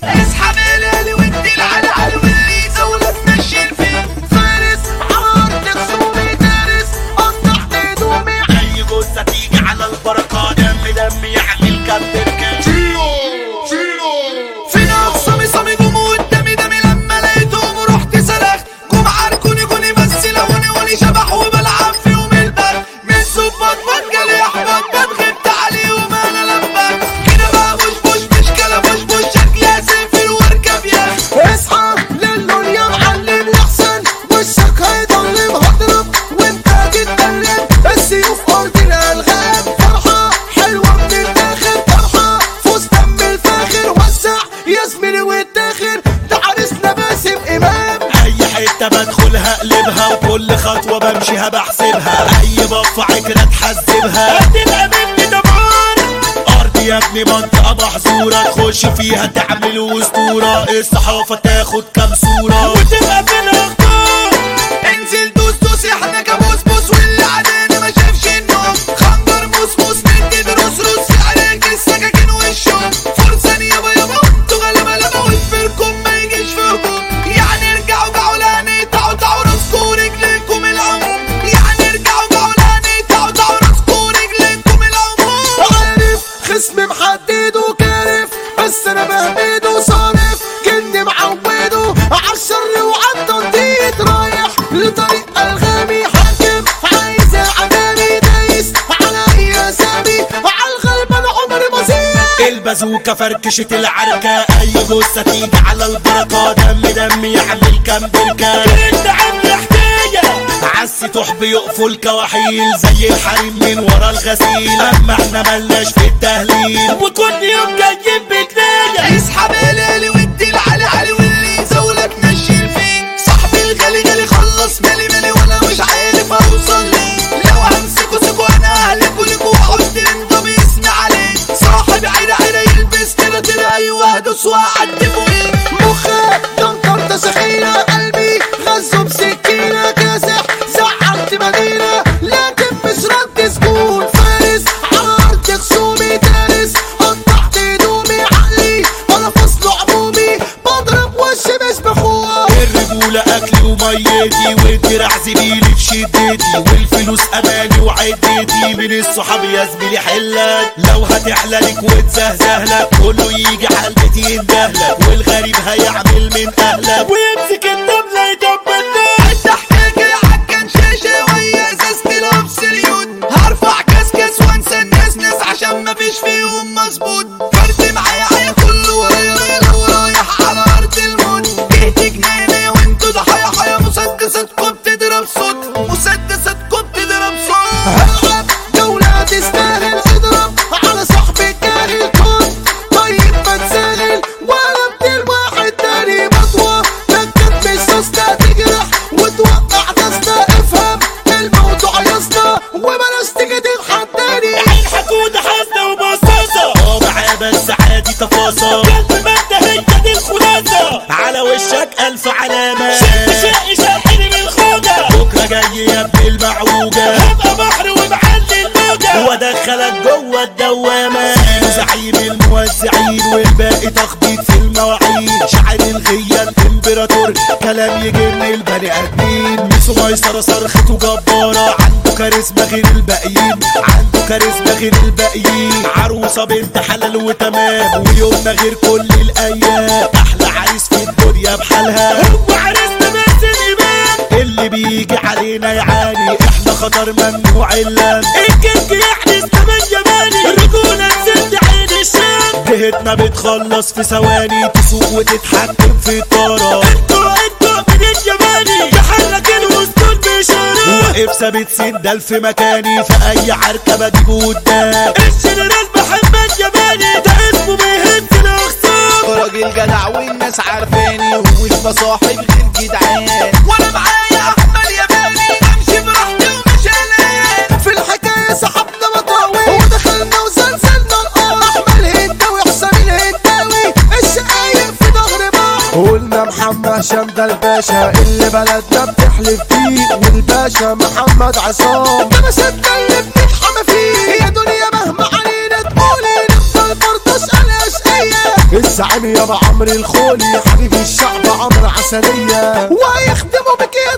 اسحب الليل وادي العلى على واللي زولك ماشيين فيه فارس عار تخصومي دارس قطعت هدومي اي جثه تيجي على البركه دم دم يعمل كبر فينا اقسامي صامي جم قدامي دمي لما لقيتهم ورحت صرخت جم عاركوني كوني بس لوني وني شبح وبلعب فيهم البر من صبات بتجلي احبط بتغبت عليهم انا لما كده بقى مش مش مش كلام مش مش شكلي اسافر واركب يا اصحى للون يا معلم الاحسن وشك هيضلم هضرب وانت تتكلم السيوف ارض الالغام فرحه حلوه من الاخر فرحه فوز دم الفاخر وسع يا زميلي واتاخر ده عرسنا باسم امام اي حته بدخلها اقلبها وكل خطوه بمشيها بحسبها اي بفه عكره تحذبها هتبقى مني دمعان ارض يا ابني منطقه محظوره تخش فيها تعمل اسطوره الصحافه تاخد كام صوره وتبقى في الاخبار انزل دوس دوس احنا كابوس بوس واللي عدانا ما شافش النوم خنجر موس موس ندي دروس روس عليك السكاكين والشوم فرصة يابا يابا انتوا غلبة لما وفركم ما يجيش في هجوم يعني ارجعوا جعوا لا نقطعوا تعوا راسكم ورجليكم العموم يعني ارجعوا جعوا لا نقطعوا تعوا راسكم ورجليكم العموم عارف خصم محدد وكارف بس انا بهبد وصارف كني معوده عالشر وعالتنطيط رايح لطريق الغامي حاكم عايز عداني دايس على اي اسامي عالغلب انا عمري ما زيد البازوكا فركشت العركة أي جثة تيجي على البركة دم دم يعمل كام بركة انت عامل حكاية عسي تحب يقفوا الكواحيل زي الحريم من ورا الغسيل أما احنا ملناش في التهليل وكل يوم جايين بكناية اسحب الليل وادي العلي علي واللي زولك ماشيين فيه صاحبي الغالي غالي خلص مالي مالي وانا مش عارف اوصل ليه لو همسكوا سكوا انا اهلكوا ليكوا واحط انضم اسمي عليه صاحبي عيرة عيرة يلبس كده كده ايوه هدوس واعدي فوقيه مخك دنكرت سخينة قلبي غزه بسكينة كاسح زعلت مدينة لكن مش رد سكون فارس على ارض خصومي دارس قطعت هدومي عقلي انا فصل عمومي بضرب وشي مش بخوة الرجولة أكلي وميتي والدراع زميلي في شدتي والفلوس أماني وعدتي من الصحاب يا زميلي حلك لو هتحلى لك وتزهزه لك كله يجي حلقتي يندهلك والغريب هيعمل من أهلك ويمسك النملة يدبلك انت حكاكي عكن شاشة ويا ازازة لبس اليود هرفع كسكس وانسى الناس ناس عشان مفيش فيهم مظبوط فرد معايا عيا كله ورايا رايا لو رايح على ارض الموت جهت جناية وانتوا ضحايا حيا مسدساتكم بتضرب صوت مسدساتكم بتضرب صوت هلعب جولة تستاهل اضرب على صاحبي الجاهل كنت طيب ما تساهل ولا بدل واحد تاني بطوة لكت مش سوسته تجرح وتوقع دسته افهم الموضوع يا اسطى وبلاش تيجي تتحداني عين حقودة حاسة وبصاصة اه معاه بس عادي تفاصة قلب مادة هي دي الخلاصة على وشك ألف علامة شد شقي شقني بالخوجة بكرة جاي يا ابن المعوجة هبقى بحر ومعلي الموجة وادخلك جوه الدوامة زعيم الموزعين والباقي تخبيط في المواعيد شاعر الغية الامبراطور كلام يجن البني ادمين ميسو ميسرة صرخته جبارة عنده كاريزما غير الباقيين عنده كاريزما غير الباقيين عروسة بنت حلال وتمام ويومنا غير كل الايام احلى عريس في الدنيا بحالها هو عريسنا بس الامام اللي بيجي علينا يعاني احنا خطر ممنوع اللام الكيك يحرس كمان يماني الرجولة تسد عين الشام جهتنا بتخلص في ثواني تسوق وتتحكم في الطارة انتوا انتوا من اليماني تحرك الوسطول بإشارة واقف ثابت سندل في مكاني في اي عركة بجيبه قدام الجنرال محمد يماني ده اسمه بيهز الاخصام راجل جدع والناس عارفاني ومش بصاحب غير جدعان وانا معايا احمد يماني امشي براحتي ومش قلقان في الحكايه سحبنا مطاوي ودخلنا وزلزلنا الارض احمد هداوي حسام الهداوي الشقايق في ظهر بعض قلنا محمد هشام ده الباشا اللي بلدنا بتحلف بيه والباشا محمد عصام ده مسدنا اللي بنتحمى فيه يا دنيا مهما علينا تقولي نفضل برضه اسال اشقية زعيم يابا عمرو الخولي حبيب الشعب عمرو عسلية وهيخدموا بك يا